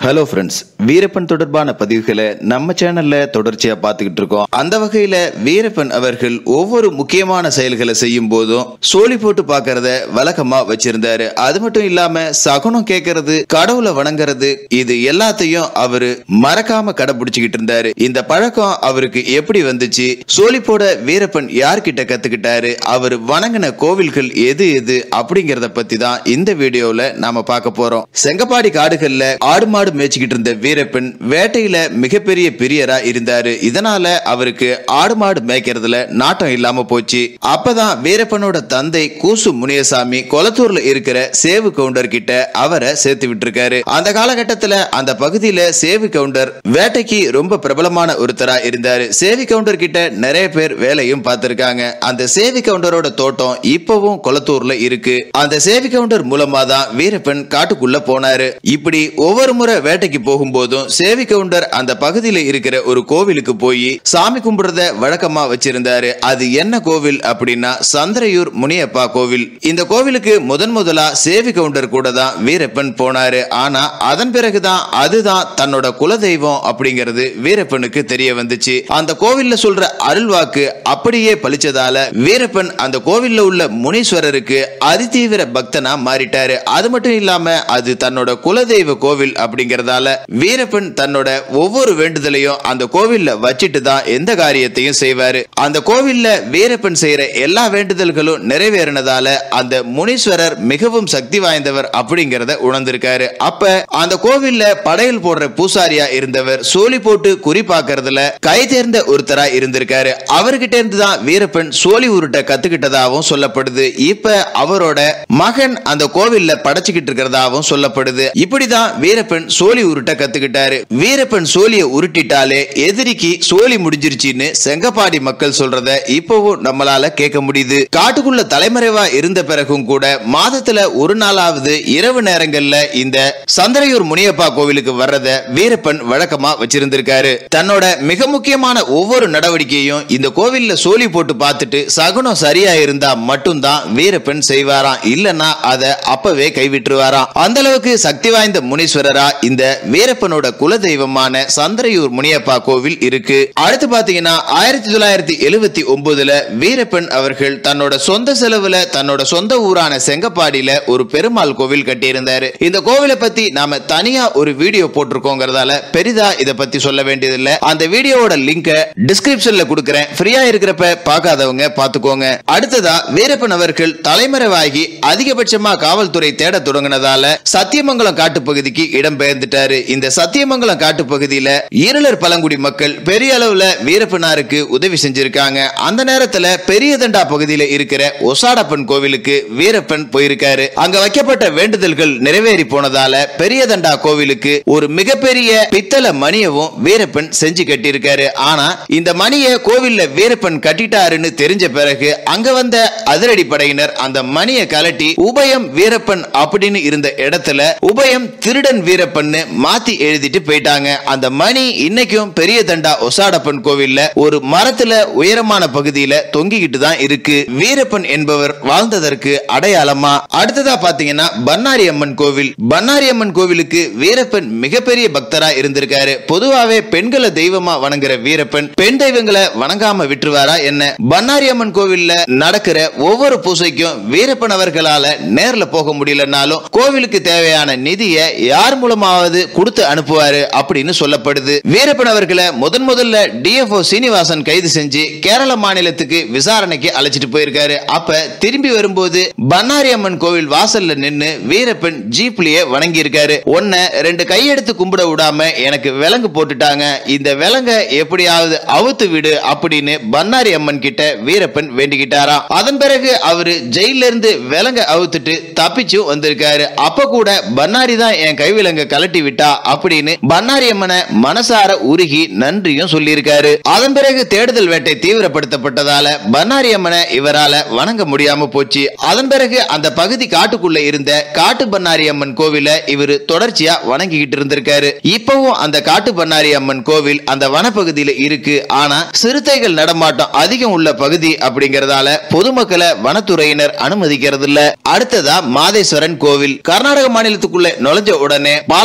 hello friends Veerappan தொடர்பான பதிவுகளை நம்ம சேனல்ல தொடர்ச்சியா பார்த்துக்கிட்டு இருக்கோம் அந்த வகையில வீரப்பன் அவர்கள் ஒவ்வொரு முக்கியமான செயல்களை செய்யும் போதும் சோழி போட்டு பார்க்கறத வழக்கமா வச்சிருந்தாரு அது மட்டும் இல்லாம சகுனம் கேட்கறது கடவுளை வணங்குறது இது எல்லாத்தையும் அவரு மறக்காம கடைபிடிச்சுக்கிட்டு இருந்தாரு இந்த பழக்கம் அவருக்கு எப்படி வந்துச்சு சோழி போட வீரப்பன் யார்கிட்ட கத்துக்கிட்டாரு அவர் வணங்கின கோவில்கள் எது எது அப்படிங்கறத பத்தி தான் இந்த வீடியோல நாம பார்க்க போறோம் செங்கப்பாடி காடுகள்ல ஆடு மாடு மேய்ச்சிக்கிட்டு இருந்த வீரப்பன் வேட்டையில மிகப்பெரிய பிரியரா இருந்தாரு இதனால அவருக்கு ஆடு மாடு மேய்க்கிறதுல நாட்டம் இல்லாம போச்சு அப்பதான் வீரப்பனோட தந்தை கூசு முனியசாமி கொளத்தூர்ல இருக்கிற சேவு கவுண்டர் கிட்ட அவரை சேர்த்து விட்டுருக்காரு அந்த காலகட்டத்துல அந்த பகுதியில சேவு கவுண்டர் வேட்டைக்கு ரொம்ப பிரபலமான ஒருத்தரா இருந்தாரு சேவி கவுண்டர் கிட்ட நிறைய பேர் வேலையும் பார்த்திருக்காங்க அந்த சேவி கவுண்டரோட தோட்டம் இப்பவும் கொளத்தூர்ல இருக்கு அந்த சேவி கவுண்டர் மூலமா தான் வீரப்பன் காட்டுக்குள்ள போனாரு இப்படி ஒவ்வொரு முறை வேட்டைக்கு போகும்போதும் சேவி கவுண்டர் அந்த பகுதியில இருக்கிற ஒரு கோவிலுக்கு போய் சாமி கும்பிடுறத வழக்கமா வச்சிருந்தாரு அது என்ன கோவில் அப்படின்னா சந்திரையூர் முனியப்பா கோவில் இந்த கோவிலுக்கு முதன் முதலா சேவி கவுண்டர் கூட தான் வீரப்பன் போனாரு ஆனா அதன் பிறகுதான் அதுதான் தன்னோட குலதெய்வம் அப்படிங்கிறது வீரப்பனுக்கு தெரிய வந்துச்சு அந்த கோவில்ல சொல்ற அருள்வாக்கு அப்படியே பலிச்சதால வீரப்பன் அந்த கோவில்ல உள்ள முனீஸ்வரருக்கு அதிதீவிர பக்தனா மாறிட்டாரு அது மட்டும் இல்லாம அது தன்னோட குலதெய்வ கோவில் அப்படிங்கறதால வீரப்பன் தன்னோட ஒவ்வொரு வேண்டுதலையும் அந்த கோவில்ல வச்சிட்டு தான் எந்த காரியத்தையும் செய்வாரு அந்த கோவில்ல வீரப்பன் செய்யற எல்லா வேண்டுதல்களும் நிறைவேறினதால அந்த முனீஸ்வரர் மிகவும் சக்தி வாய்ந்தவர் அப்படிங்கறத உணர்ந்திருக்காரு அப்ப அந்த கோவில்ல படையல் போடுற பூசாரியா இருந்தவர் சோழி போட்டு குறி பார்க்கறதுல கை தேர்ந்த ஒருத்தரா இருந்திருக்காரு அவர்கிட்ட இருந்து தான் வீரப்பன் சோழி உருட்ட கத்துக்கிட்டதாகவும் சொல்லப்படுது இப்ப அவரோட மகன் அந்த கோவில்ல படைச்சுக்கிட்டு இருக்கிறதாவும் சொல்லப்படுது இப்படிதான் வீரப்பன் சோழி உருட்ட கத்துக்கிட்டாரு வீரப்பன் சோழிய உருட்டிட்டாலே எதிரிக்கு சோழி முடிஞ்சிருச்சுன்னு செங்கப்பாடி மக்கள் சொல்றத இப்பவும் நம்மளால கேட்க முடியுது காட்டுக்குள்ள தலைமறைவா இருந்த பிறகும் கூட மாதத்துல ஒரு நாளாவது இரவு நேரங்கள்ல இந்த சந்திரையூர் முனியப்பா கோவிலுக்கு வர்றத வீரப்பன் வழக்கமா வச்சிருந்திருக்காரு தன்னோட மிக முக்கியமான ஒவ்வொரு நடவடிக்கையும் இந்த கோவில்ல சோழி போட்டு பார்த்துட்டு சகுனம் சரியா இருந்தா மட்டும்தான் வீரப்பன் செய்வாராம் இல்லனா அத அப்பவே கைவிட்டுருவாராம் அந்த அளவுக்கு சக்தி வாய்ந்த முனீஸ்வரரா இந்த வீரப்பனோட குல தெய்வமான சந்திரையூர் முனியப்பா கோவில் இருக்கு அடுத்து பாத்தீங்கன்னா ஆயிரத்தி தொள்ளாயிரத்தி எழுவத்தி ஒன்பதுல வீரப்பன் அவர்கள் தன்னோட சொந்த செலவுல தன்னோட சொந்த ஊரான செங்கப்பாடியில ஒரு பெருமாள் கோவில் கட்டியிருந்தாரு இந்த கோவிலை பத்தி நாம தனியா ஒரு வீடியோ போட்டிருக்கோங்கிறதால பெரிதா இத பத்தி சொல்ல வேண்டியதில்லை அந்த வீடியோவோட லிங்க டிஸ்கிரிப்ஷன்ல கொடுக்கறேன் ஃப்ரீயா இருக்கிறப்ப பார்க்காதவங்க பாத்துக்கோங்க அடுத்ததா வீரப்பன் அவர்கள் தலைமறைவாகி அதிகபட்சமா காவல்துறை தேட தொடங்கினதால சத்தியமங்கலம் காட்டு பகுதிக்கு இடம் பெயர்ந்துட்டாரு இந்த சத்தியமங்கலம் காட்டு பகுதியில ஈரலர் பழங்குடி மக்கள் பெரிய அளவுல வீரப்பனாருக்கு உதவி செஞ்சிருக்காங்க அந்த நேரத்துல பெரிய தண்டா பகுதியில இருக்கிற ஒசாடப்பன் கோவிலுக்கு வீரப்பன் போயிருக்காரு அங்க வைக்கப்பட்ட வேண்டுதல்கள் நிறைவேறி போனதால பெரிய தண்டா கோவிலுக்கு ஒரு மிகப்பெரிய பித்தளை மணியவும் வீரப்பன் செஞ்சு கட்டியிருக்காரு ஆனா இந்த மணியை கோவில்ல வீரப்பன் கட்டிட்டாருன்னு தெரிஞ்ச பிறகு அங்க வந்த அதிரடி படையினர் அந்த மணியை கலட்டி உபயம் வீரப்பன் அப்படின்னு இருந்த இடத்துல உபயம் திருடன் வீரப்பன்னு மாத்தி எழுதிட்டு போயிட்டாங்க அந்த மணி இன்னைக்கும் பெரிய தண்டா ஒசாடப்பன் கோவில்ல ஒரு மரத்துல உயரமான பகுதியில தொங்கிக்கிட்டு தான் இருக்கு வீரப்பன் என்பவர் வாழ்ந்ததற்கு அடையாளமா அடுத்ததா பாத்தீங்கன்னா பன்னாரி அம்மன் கோவில் பன்னாரி அம்மன் கோவிலுக்கு வீரப்பன் மிகப்பெரிய பக்தரா இருந்திருக்காரு பொதுவாவே பெண்களை தெய்வமா வணங்குற வீரப்பன் பெண் தெய்வங்களை வணங்காம விட்டுருவாரா என்ன பன்னாரி அம்மன் கோவில்ல நடக்கிற ஒவ்வொரு பூசைக்கும் வீரப்பன் அவர்களால நேர்ல போக முடியலனாலும் கோவிலுக்கு தேவையான நிதியை யார் மூலமாவது கொடுத்து அனுப்புவாரு அப்படின்னு சொல்லப்படுது வீரப்பன் அவர்களை முதன் முதல்ல டிஎஃப்ஓ சீனிவாசன் கைது செஞ்சு கேரள மாநிலத்துக்கு விசாரணைக்கு அழைச்சிட்டு போயிருக்காரு அப்ப திரும்பி வரும்போது பன்னாரி அம்மன் கோவில் வாசல்ல நின்னு வீரப்பன் ஜீப்லயே வணங்கி இருக்காரு ஒன்ன ரெண்டு கையெடுத்து கும்பிட விடாம எனக்கு விலங்கு போட்டுட்டாங்க இந்த விலங்க எப்படியாவது அவுத்து விடு அப்படின்னு பன்னாரி அம்மன் கிட்ட வீரப்பன் வேண்டிக்கிட்டாராம் அதன் பிறகு அவரு ஜெயில இருந்து விலங்க அவுத்துட்டு தப்பிச்சு வந்திருக்காரு அப்ப கூட பன்னாரி தான் என் கைவிலங்க கலட்டி விட்டா அப்படின்னு பன்னாரி அம்மனை மனசார உருகி நன்றியும் சொல்லியிருக்காரு அதன் பிறகு தேடுதல் வேட்டை தீவிரப்படுத்தப்பட்டதால பன்னாரி அம்மனை இவரால வணங்க முடியாம போச்சு அதன் பிறகு அந்த பகுதி காட்டுக்குள்ள இருந்த காட்டு பன்னாரி அம்மன் கோவில இவர் தொடர்ச்சியா வணங்கிக்கிட்டு இருந்திருக்காரு இப்பவும் அந்த காட்டு பன்னாரி அம்மன் கோவில் அந்த வனப்பகுதியில இருக்கு ஆனா சிறுத்தைகள் நடமாட்டம் அதிகம் உள்ள பகுதி அப்படிங்கறதால பொதுமக்களை வனத்துறையினர் அனுமதிக்கிறது இல்ல அடுத்ததா மாதேஸ்வரன் கோவில் கர்நாடக மாநிலத்துக்குள்ள நுழைஞ்ச உடனே பாலா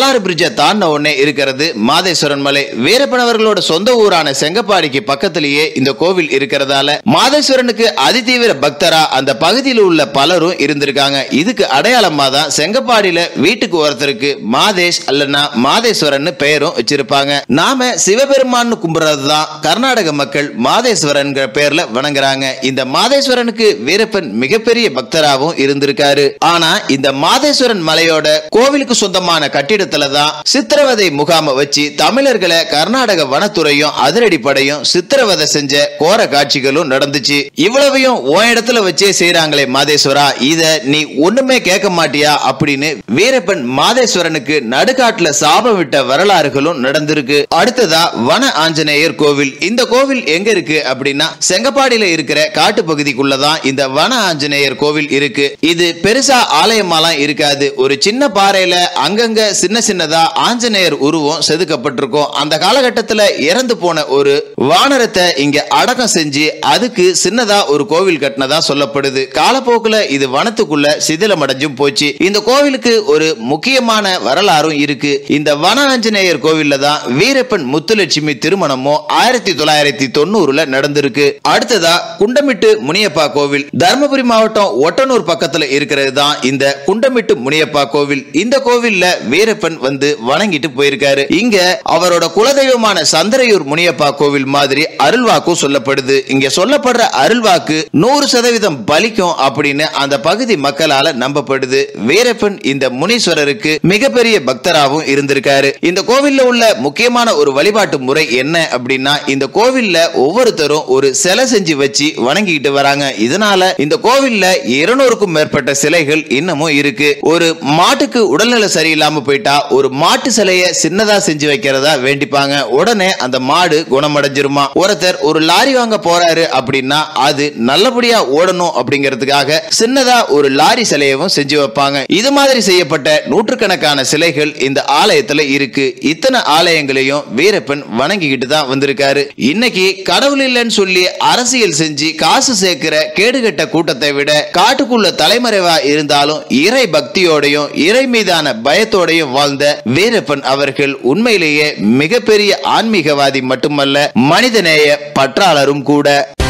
கோலாறு பிரிட்ஜை தாண்டின உடனே இருக்கிறது மாதேஸ்வரன் மலை வீரப்பன் அவர்களோட சொந்த ஊரான செங்கப்பாடிக்கு பக்கத்திலேயே இந்த கோவில் இருக்கிறதால மாதேஸ்வரனுக்கு அதிதீவிர பக்தரா அந்த பகுதியில் உள்ள பலரும் இருந்திருக்காங்க இதுக்கு அடையாளமா தான் செங்கப்பாடியில வீட்டுக்கு ஒருத்தருக்கு மாதேஷ் அல்லனா மாதேஸ்வரன் பெயரும் வச்சிருப்பாங்க நாம சிவபெருமான்னு கும்பிடுறது தான் கர்நாடக மக்கள் மாதேஸ்வரன் பேர்ல வணங்குறாங்க இந்த மாதேஸ்வரனுக்கு வீரப்பன் மிகப்பெரிய பக்தராகவும் இருந்திருக்காரு ஆனா இந்த மாதேஸ்வரன் மலையோட கோவிலுக்கு சொந்தமான கட்டிடத்துல தான் சித்திரவதை முகாம வச்சு தமிழர்களை கர்நாடக வனத்துறையும் அதிரடிப்படையும் சித்திரவதை செஞ்ச கோர காட்சிகளும் நடந்துச்சு இவ்வளவையும் உன் இடத்துல வச்சே செய்யறாங்களே மாதேஸ்வரா இத நீ ஒண்ணுமே கேட்க மாட்டியா அப்படின்னு வீரப்பன் மாதேஸ்வரனுக்கு நடுக்காட்டுல சாபம் விட்ட வரலாறுகளும் நடந்திருக்கு அடுத்ததா வன ஆஞ்சநேயர் கோவில் இந்த கோவில் எங்க இருக்கு அப்படின்னா செங்கப்பாடியில இருக்கிற காட்டு பகுதிக்குள்ளதான் இந்த வன ஆஞ்சநேயர் கோவில் இருக்கு இது பெருசா ஆலயமாலாம் இருக்காது ஒரு சின்ன பாறையில அங்கங்க சின்ன சின்னதா ஆஞ்சநேயர் உருவம் செதுக்கப்பட்டிருக்கும் அந்த காலகட்டத்துல இறந்து போன ஒரு வானரத்தை இங்க அடக்கம் செஞ்சு அதுக்கு சின்னதா ஒரு கோவில் கட்டினதா சொல்லப்படுது காலப்போக்குல இது வனத்துக்குள்ள சிதிலம் அடைஞ்சும் போச்சு இந்த கோவிலுக்கு ஒரு முக்கியமான வரலாறும் இருக்கு இந்த வன ஆஞ்சநேயர் கோவில்ல தான் வீரப்பன் முத்துலட்சுமி திருமணமும் ஆயிரத்தி தொள்ளாயிரத்தி தொண்ணூறுல நடந்திருக்கு அடுத்ததா குண்டமிட்டு முனியப்பா கோவில் தருமபுரி மாவட்டம் ஒட்டனூர் பக்கத்துல இருக்கிறது தான் இந்த குண்டமிட்டு முனியப்பா கோவில் இந்த கோவில்ல வீரப்பன் வந்து வணங்கிட்டு போயிருக்காரு இங்க அவரோட குலதெய்வமான சந்திரையூர் முனியப்பா கோவில் மாதிரி அருள்வாக்கும் சொல்லப்படுது இங்க சொல்லப்படுற அருள்வாக்கு நூறு சதவீதம் பலிக்கும் அப்படின்னு அந்த பகுதி மக்களால நம்பப்படுது வீரப்பன் இந்த முனீஸ்வரருக்கு மிகப்பெரிய பக்தராகவும் இருந்திருக்காரு இந்த கோவில்ல உள்ள முக்கியமான ஒரு வழிபாட்டு முறை என்ன அப்படின்னா இந்த கோவில்ல ஒவ்வொருத்தரும் ஒரு சிலை செஞ்சு வச்சு வணங்கிட்டு வராங்க இதனால இந்த கோவில்ல இருநூறுக்கும் மேற்பட்ட சிலைகள் இன்னமும் இருக்கு ஒரு மாட்டுக்கு உடல்நல சரியில்லாம போயிட்டா ஒரு மாட்டு சிலைய சின்னதா செஞ்சு வைக்கிறதா வேண்டிப்பாங்க உடனே அந்த மாடு குணமடைஞ்சிருமா ஒருத்தர் ஒரு லாரி வாங்க போறாரு அப்படின்னா அது நல்லபடியா ஓடணும் அப்படிங்கிறதுக்காக சின்னதா ஒரு லாரி சிலையவும் செஞ்சு வைப்பாங்க இது மாதிரி செய்யப்பட்ட நூற்றுக்கணக்கான சிலைகள் இந்த ஆலயத்துல இருக்கு இத்தனை ஆலயங்களையும் வீரப்பன் வணங்கிக்கிட்டு தான் வந்திருக்காரு இன்னைக்கு கடவுள் இல்லைன்னு சொல்லி அரசியல் செஞ்சு காசு சேர்க்கிற கேடுகட்ட கூட்டத்தை விட காட்டுக்குள்ள தலைமறைவா இருந்தாலும் இறை பக்தியோடையும் இறை மீதான பயத்தோடையும் வாழ்ந்த வீரப்பன் அவர்கள் உண்மையிலேயே மிகப்பெரிய ஆன்மீகவாதி மட்டுமல்ல மனிதநேய பற்றாளரும் கூட